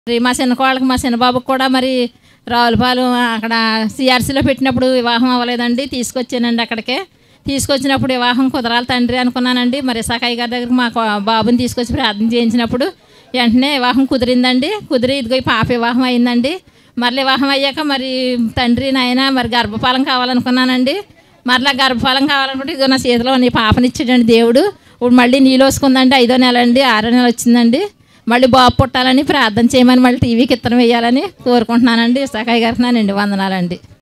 మరి మా చిన్న కోళ్ళకి మా చిన్న బాబుకి కూడా మరి రావులపాలెం అక్కడ సిఆర్సీలో పెట్టినప్పుడు వివాహం అవ్వలేదండి తీసుకొచ్చానండి అక్కడికే తీసుకొచ్చినప్పుడు వివాహం కుదరాలి తండ్రి అనుకున్నానండి మరి సకాయి గారి దగ్గరికి మా కో- బాబుని తీసుకొచ్చి ప్రార్థన చేయించినప్పుడు వెంటనే వివాహం కుదిరిందండి కుదిరి ఇదిగో ఈ పాప వివాహం అయిందండి మరలి వివాహం అయ్యాక మరి తండ్రి నాయన మరి గర్భఫలం కావాలనుకున్నానండి మరలా గర్భఫలం కావాలనుకుంటే ఇదిగో నా చేతిలో ఉన్న ఈ పాపనిచ్చాడండి దేవుడు ఇప్పుడు మళ్ళీ నీళ్ళు వస్తుందండి ఐదో నెల అండి ఆరో నెల వచ్చిందండి మళ్ళీ బాబు పుట్టాలని ప్రార్థన చేయమని మళ్ళీ టీవీకి ఇత్తనం వేయాలని కోరుకుంటున్నానండి సకాయి గారికి నానండి వందనాలండి